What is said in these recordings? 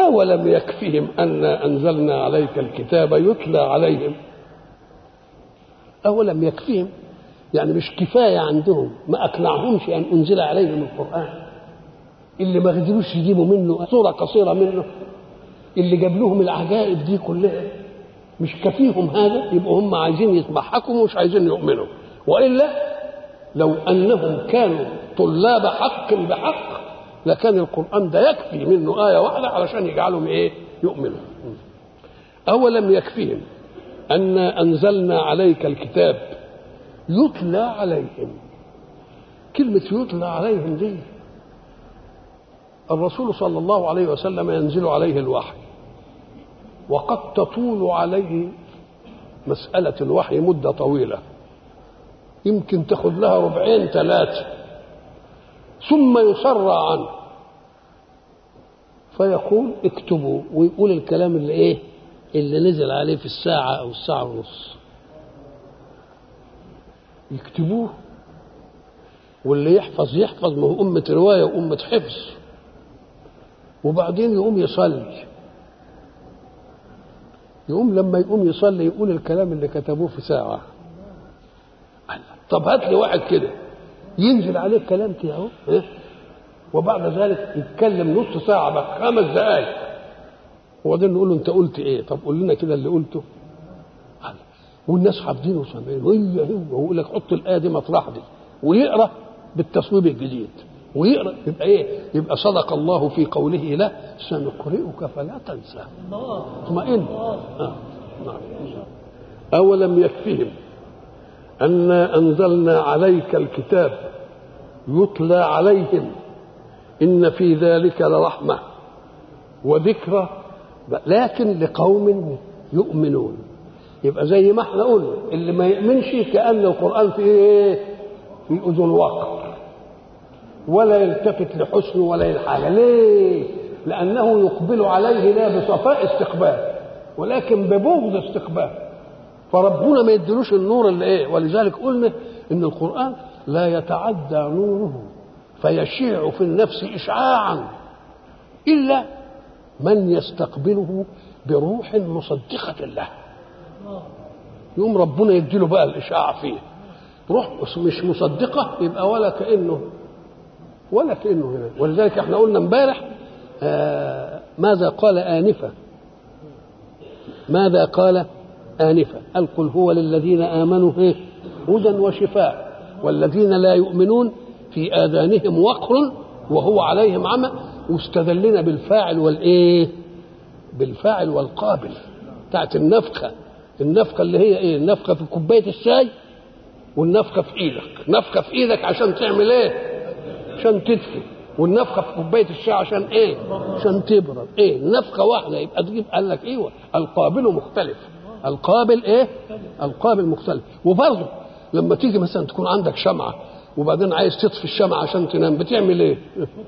أولم يكفهم أنا أنزلنا عليك الكتاب يتلى عليهم أولم يكفهم يعني مش كفاية عندهم ما أقنعهمش أن أنزل عليهم القرآن اللي ما قدروش يجيبوا منه صورة قصيرة منه اللي جاب لهم العجائب دي كلها مش كفيهم هذا يبقوا هم عايزين يتضحكوا ومش عايزين يؤمنوا وإلا لو أنهم كانوا طلاب حق بحق لكان القرآن ده يكفي منه آية واحدة علشان يجعلهم إيه يؤمنوا أولم يكفيهم أنا أنزلنا عليك الكتاب يتلى عليهم كلمة يتلى عليهم دي الرسول صلى الله عليه وسلم ينزل عليه الوحي وقد تطول عليه مسألة الوحي مدة طويلة يمكن تاخد لها ربعين ثلاثة ثم يسرع عنه فيقول اكتبوا ويقول الكلام اللي ايه اللي نزل عليه في الساعة أو الساعة ونص يكتبوه واللي يحفظ يحفظ ما هو أمة رواية وأمة حفظ وبعدين يقوم يصلي يقوم لما يقوم يصلي يقول الكلام اللي كتبوه في ساعة طب هات لي واحد كده ينزل عليه الكلام كده اهو إيه؟ وبعد ذلك يتكلم نص ساعة بقى خمس دقايق وبعدين نقول له انت قلت ايه طب قول لنا كده اللي قلته والناس حافظينه وسامعين هي هي ويقول لك حط الايه دي مطرح دي ويقرا بالتصويب الجديد ويقرا يبقى ايه؟ يبقى صدق الله في قوله لا سنقرئك فلا تنسى اطمئن آه. نعم. اولم يكفهم انا انزلنا عليك الكتاب يتلى عليهم ان في ذلك لرحمه وذكرى لكن لقوم يؤمنون يبقى زي ما احنا قلنا اللي ما يؤمنش كان القران في ايه في اذن وقر ولا يلتفت لحسنه ولا لحاجه ليه لانه يقبل عليه لا بصفاء استقبال ولكن ببغض استقبال فربنا ما يدلوش النور اللي ايه ولذلك قلنا ان القران لا يتعدى نوره فيشيع في النفس اشعاعا الا من يستقبله بروح مصدقه له يقوم ربنا يديله بقى الاشعاع فيه روح مش مصدقه يبقى ولا كانه ولا كانه هنا ولذلك احنا قلنا امبارح آه ماذا قال انفا ماذا قال آنفا قال قل هو للذين آمنوا إيه؟ هدى وشفاء والذين لا يؤمنون في آذانهم وقر وهو عليهم عمى واستدلنا بالفاعل والإيه بالفاعل والقابل بتاعت النفخة النفخة اللي هي إيه النفخة في كوباية الشاي والنفخة في إيدك نفخة في إيدك عشان تعمل إيه عشان تدفي والنفخه في كوبايه الشاي عشان ايه؟ عشان تبرد، ايه؟ نفخه واحده يبقى تجيب قال لك ايوه القابل مختلف، القابل ايه؟ القابل مختلف، وبرضه لما تيجي مثلا تكون عندك شمعه وبعدين عايز تطفي الشمعه عشان تنام بتعمل ايه؟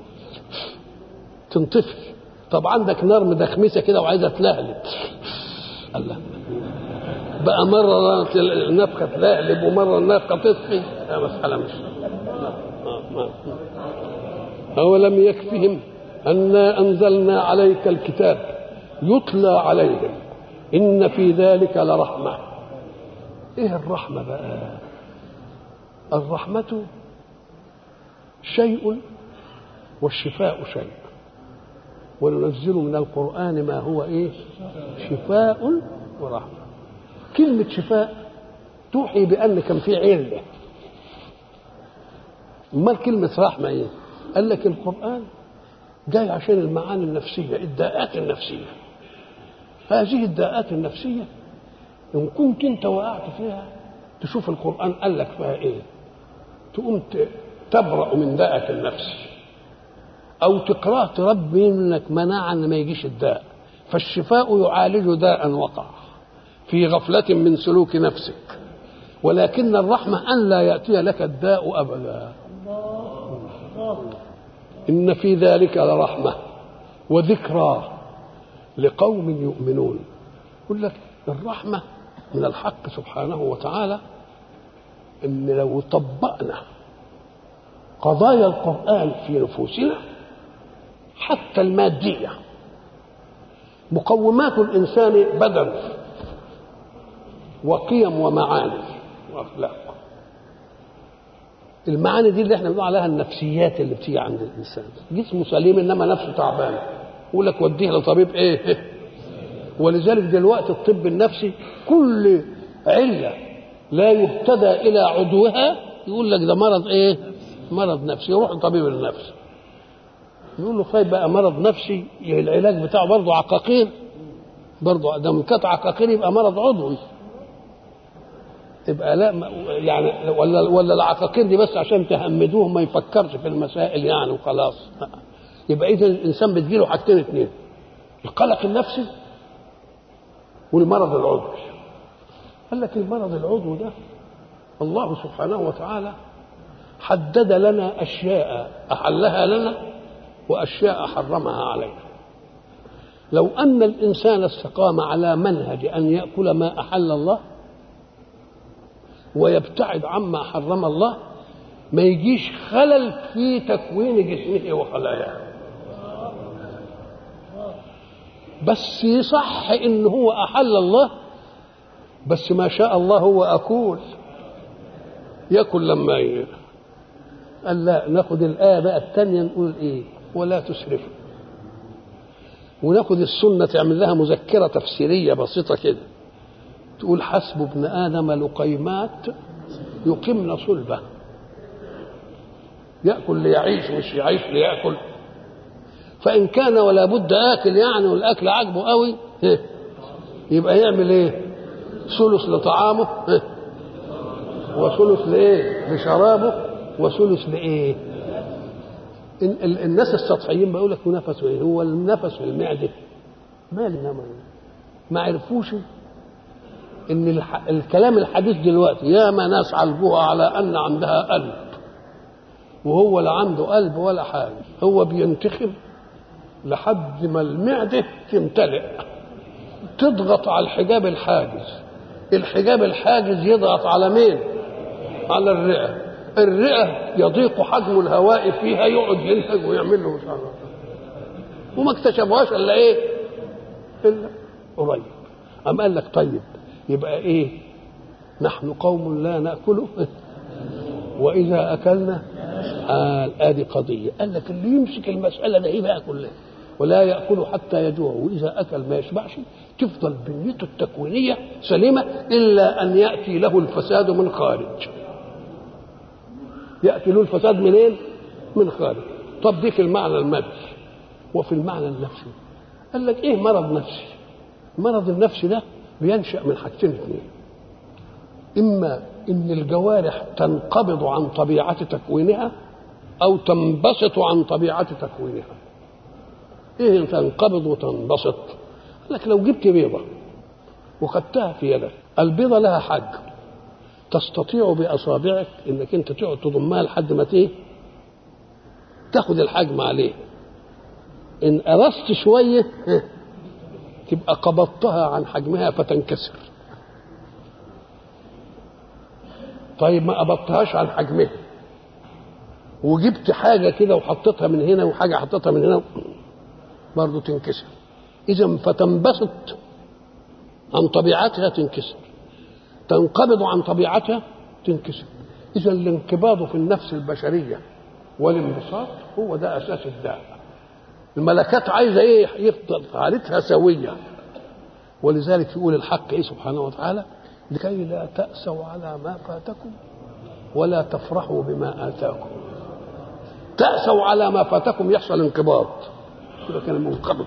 تنطفي، طب عندك نار مدخمسه كده وعايزه تلهلب الله بقى مره النفخه تلهلب ومره النفخه تطفي لا مساله مش أولم يكفهم أنا أنزلنا عليك الكتاب يتلى عليهم إن في ذلك لرحمة إيه الرحمة بقى الرحمة شيء والشفاء شيء وننزل من القرآن ما هو إيه شفاء ورحمة كلمة شفاء توحي بأن كان في علة امال كلمة رحمة ايه؟ قال لك القرآن جاي عشان المعاني النفسية الداءات النفسية هذه الداءات النفسية إن كنت أنت وقعت فيها تشوف القرآن قال لك فيها إيه تقوم تبرأ من داءك النفسي أو تقرأ تربي منك مناعة أن ما يجيش الداء فالشفاء يعالج داء وقع في غفلة من سلوك نفسك ولكن الرحمة أن لا يأتي لك الداء أبدا إن في ذلك لرحمة وذكرى لقوم يؤمنون يقول لك الرحمة من الحق سبحانه وتعالى إن لو طبقنا قضايا القرآن في نفوسنا حتى المادية مقومات الإنسان بدن وقيم ومعاني وأخلاق المعاني دي اللي احنا بنقول عليها النفسيات اللي بتيجي عند الانسان جسمه سليم انما نفسه تعبان يقول لك وديه لطبيب ايه ولذلك دلوقتي الطب النفسي كل عله لا يهتدى الى عضوها يقول لك ده مرض ايه مرض نفسي يروح لطبيب النفس يقول له طيب بقى مرض نفسي العلاج بتاعه برضه عقاقير برضه ده من كانت عقاقير يبقى مرض عضوي يبقى لا يعني ولا ولا العقاقير دي بس عشان تهمدوه ما يفكرش في المسائل يعني وخلاص يبقى اذا الانسان بتجيله حاجتين اثنين القلق النفسي والمرض العضوي قال لك المرض العضوي ده الله سبحانه وتعالى حدد لنا اشياء احلها لنا واشياء حرمها علينا لو ان الانسان استقام على منهج ان ياكل ما احل الله ويبتعد عما حرم الله ما يجيش خلل في تكوين جسمه وخلاياه بس يصح ان هو احل الله بس ما شاء الله هو اكول ياكل لما ي... قال لا ناخد الايه بقى الثانيه نقول ايه ولا تسرفوا وناخد السنه تعمل لها مذكره تفسيريه بسيطه كده تقول حسب ابن ادم لقيمات يقمن صلبه ياكل ليعيش مش يعيش لياكل فان كان ولا بد اكل يعني والاكل عاجبه قوي يبقى يعمل ايه ثلث لطعامه وثلث لايه لشرابه وثلث لايه الناس السطحيين بيقول لك نفسه ايه هو النفس في المعده مالنا ما عرفوش ان الح... الكلام الحديث دلوقتي يا ما ناس علقوها على ان عندها قلب وهو لا عنده قلب ولا حاجه هو بينتخب لحد ما المعده تمتلئ تضغط على الحجاب الحاجز الحجاب الحاجز يضغط على مين على الرئه الرئه يضيق حجم الهواء فيها يقعد ينهج ويعمل له وما اكتشفوهاش الا ايه الا قريب أم قال لك طيب يبقى ايه نحن قوم لا ناكله واذا اكلنا آه ادي قضيه قال لك اللي يمسك المساله ده ايه بقى كلها ولا ياكل حتى يجوع واذا اكل ما يشبعش تفضل بنيته التكوينيه سليمه الا ان ياتي له الفساد من خارج ياتي له الفساد منين من خارج طب دي في المعنى المادي وفي المعنى النفسي قال لك ايه مرض نفسي المرض النفسي ده بينشا من حاجتين اثنين اما ان الجوارح تنقبض عن طبيعه تكوينها او تنبسط عن طبيعه تكوينها ايه تنقبض وتنبسط لك لو جبت بيضه وخدتها في يدك البيضه لها حجم تستطيع باصابعك انك انت تقعد تضمها لحد ما ايه تاخد الحجم عليه ان قرصت شويه تبقى قبضتها عن حجمها فتنكسر طيب ما قبضتهاش عن حجمها وجبت حاجه كده وحطيتها من هنا وحاجه حطيتها من هنا برضه تنكسر اذا فتنبسط عن طبيعتها تنكسر تنقبض عن طبيعتها تنكسر اذا الانقباض في النفس البشريه والانبساط هو ده اساس الداء الملكات عايزه ايه يفضل حالتها سويه ولذلك يقول الحق ايه سبحانه وتعالى لكي لا تأسوا على ما فاتكم ولا تفرحوا بما آتاكم تأسوا على ما فاتكم يحصل انقباض كده كان منقبض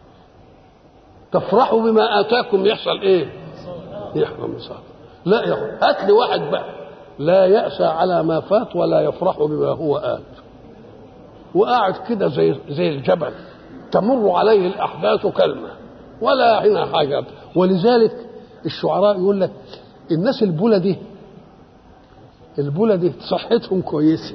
تفرحوا بما آتاكم يحصل ايه يحصل انبساط لا يا هات لي واحد بقى لا يأسى على ما فات ولا يفرح بما هو آت وقاعد كده زي زي الجبل تمر عليه الأحداث كلمة ولا هنا حاجة ولذلك الشعراء يقول لك الناس البولة دي البولة دي صحتهم كويسة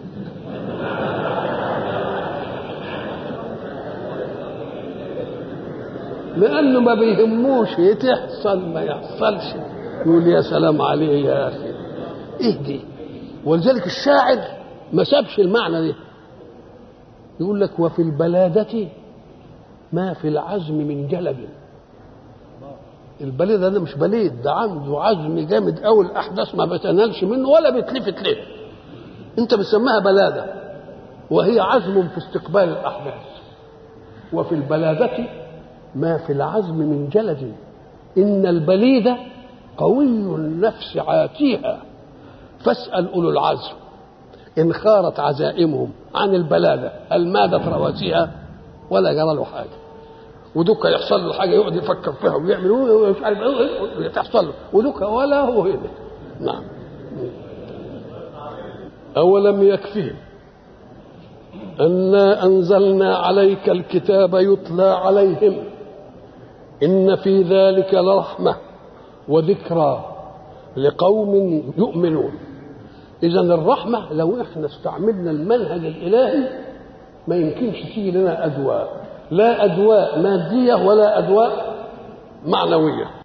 لأنه ما بيهموش تحصل ما يحصلش يقول يا سلام عليه يا أخي اهدي ولذلك الشاعر ما سابش المعنى ده يقول لك وفي البلادة ما في العزم من جلب البليد ده مش بليد ده عنده عزم جامد قوي الاحداث ما بتنالش منه ولا بتلفت له انت بتسميها بلاده وهي عزم في استقبال الاحداث وفي البلاده ما في العزم من جلد ان البليد قوي النفس عاتيها فاسال اولو العزم ان خارت عزائمهم عن البلاده هل مادت رواسيها ولا جرى له حاجه ودك يحصل له حاجه يقعد يفكر فيها ويعمل مش عارف ايه تحصل له ودك ولا هو هنا نعم أولم يكفهم أنا أنزلنا عليك الكتاب يتلى عليهم إن في ذلك لرحمة وذكرى لقوم يؤمنون إذا الرحمة لو إحنا استعملنا المنهج الإلهي ما يمكنش تيجي لنا أدواء لا أدواء مادية ولا أدواء معنوية